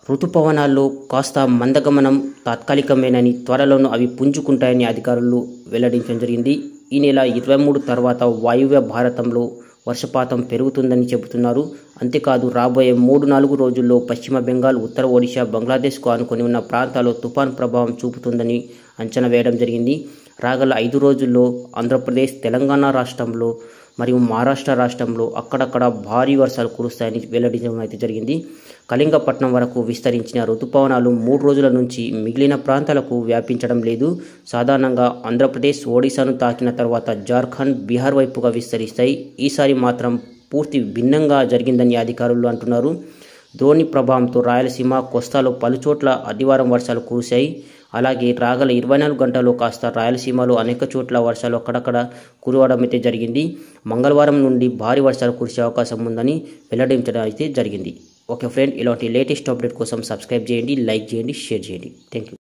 ఋతుపవనాల్లో కాస్త మందగమనం తాత్కాలికమేనని త్వరలోనూ అవి పుంజుకుంటాయని అధికారులు వెల్లడించడం జరిగింది ఈ నెల ఇరవై మూడు తర్వాత వాయువ్య భారతంలో వర్షపాతం పెరుగుతుందని చెబుతున్నారు అంతేకాదు రాబోయే మూడు నాలుగు రోజుల్లో పశ్చిమ బెంగాల్ ఉత్తర ఒడిశా బంగ్లాదేశ్కు ఆనుకొని ఉన్న ప్రాంతాల్లో తుఫాన్ ప్రభావం చూపుతుందని అంచనా వేయడం జరిగింది రాగల ఐదు రోజుల్లో ఆంధ్రప్రదేశ్ తెలంగాణ రాష్ట్రంలో మరియు మహారాష్ట్ర రాష్ట్రంలో అక్కడక్కడ భారీ వర్షాలు కురుస్తాయని వెల్లడించడం అయితే జరిగింది కళింగపట్నం వరకు విస్తరించిన ఋతుపవనాలు మూడు రోజుల నుంచి మిగిలిన ప్రాంతాలకు వ్యాపించడం లేదు సాధారణంగా ఆంధ్రప్రదేశ్ ఒడిశాను తాకిన తర్వాత జార్ఖండ్ బీహార్ వైపుగా విస్తరిస్తాయి ఈసారి మాత్రం పూర్తి భిన్నంగా జరిగిందని అధికారులు అంటున్నారు ద్రోణి ప్రభావంతో రాయలసీమ కోస్తాలో పలుచోట్ల ఆదివారం వర్షాలు కురిశాయి అలాగే రాగల ఇరవై నాలుగు గంటల్లో కాస్త రాయలసీమలో అనేక చోట్ల వర్షాలు అక్కడక్కడ కురవడం అయితే జరిగింది మంగళవారం నుండి భారీ వర్షాలు కురిసే అవకాశం ఉందని వెల్లడించడం అయితే జరిగింది ఓకే ఫ్రెండ్ ఇలాంటి లేటెస్ట్ అప్డేట్ కోసం సబ్స్క్రైబ్ చేయండి లైక్ చేయండి షేర్ చేయండి థ్యాంక్ యూ